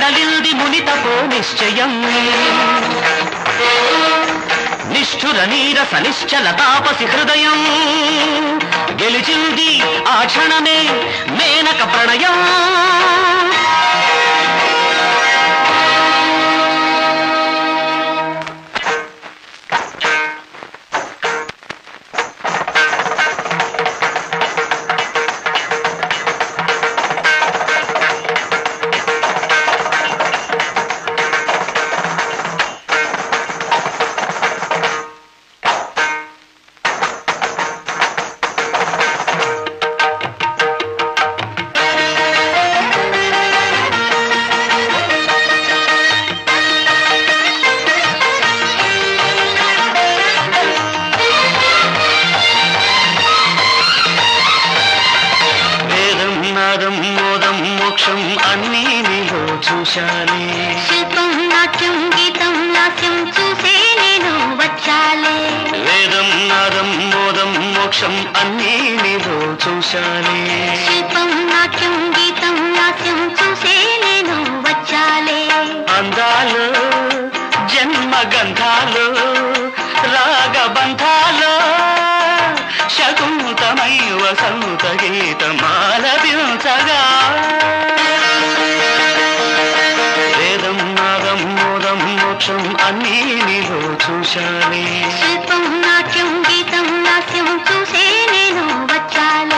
కదలింది మునితపో నిశ్చయం నిష్ఠుర నీరస నిశ్చల తాపసి హృదయం గెలిచింది ఆ క్షణమే మేనక ప్రణయం వేదం నాదం మోదం మోక్షం అన్నీ నీలో చూశానే శిల్పం నాట్యం గీతం లాస్యం చూసే నేను వచ్చాలే వేదం నాదం మోదం మోక్షం అన్నీ నీలో చూశానే శిల్పం నాట్యం గీతం లాస్యం చూసే నేను వచ్చాలే అందాలు జన్మ గంధాలు రాగబంధాలు శకుంతమై వసంత గీతమాలపించగా వేదం నాదం మోదం మోక్షం అన్నీ నీలో చూశానే శిల్పం నాట్యం గీతం లాస్యం చూసే నేను వచ్చాలే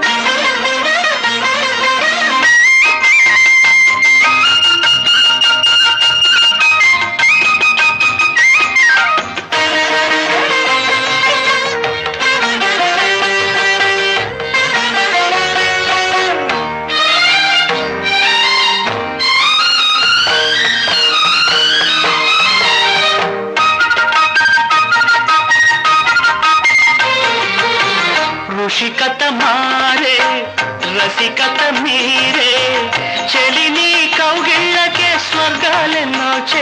ఋషికత మారే రసికత మీరే చెలిని కౌగిళ్ళకే స్వర్గాలెన్నో చే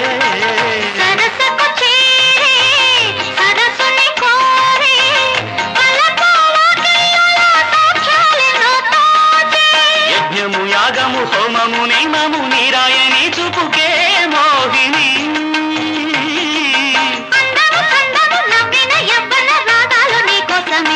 సరసకు చేరే సరసుని కోరే పలపు వాకిళ్ళలో సాక్ష్యాలెన్నో తోచే యజ్ఞము యాగము హోమము నియమము నీరాయని చూపుకే మోహిని అందము సందము నవ్విన యవ్వన రాగాలు నీకోసమే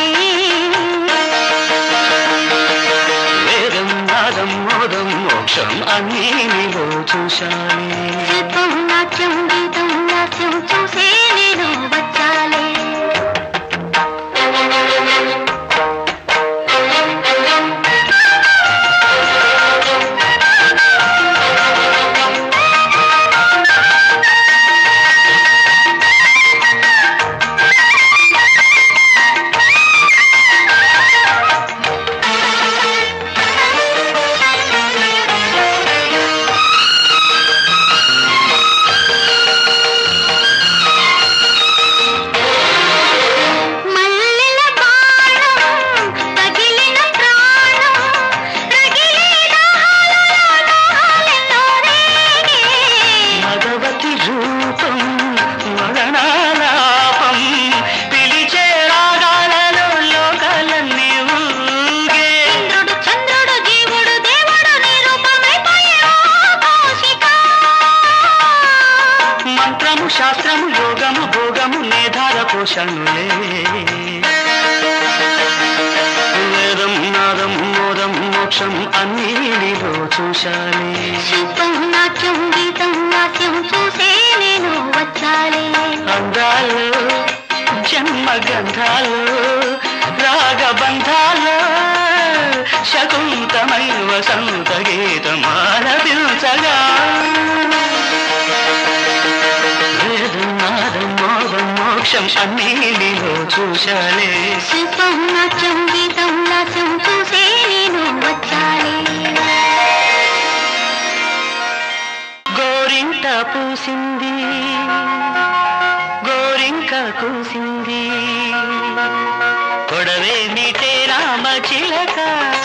వేదం నాదం మోదం మోక్షం అన్నీ నీలో చూశానే శిల్పం నాట్యం గీతం లాస్యం చూసే నేను వచ్చాలే మల్లెల బాణం తగిలిన ప్రాణం రగిలే దాహాలలో దాహాలెన్నో రేగే భగవతి రూపం మరణాలాపం పిలిచే రాగాలలో లోకాలన్నీ ఊగే ఇంద్రుడు చంద్రుడు జీవుడు దేవుడు నీ రూపమైపోయే ఓ కౌశిక మంత్రము శాస్త్రము యోగము భోగము నేధార పోషణులే వేదం నాదం మోదం మోక్షం అన్నీ నీలో చూశానే శిల్పం నాట్యం గీతం నాట్యం చూసే నేను వచ్చాలే అందాలు జన్మ గంధాలు రాగబంధాలు శకుంతమై వసంత గీతమాలపించగా వేదం నాదం మోదం మోక్షం అన్నీ నీలో చూశానే శిల్పం నాట్యం గీతం నాట్యం చూసే నేను వచ్చాలే గోరింట పూసింది గోరింక కూసింది కొడవే మీటే రామ చిలక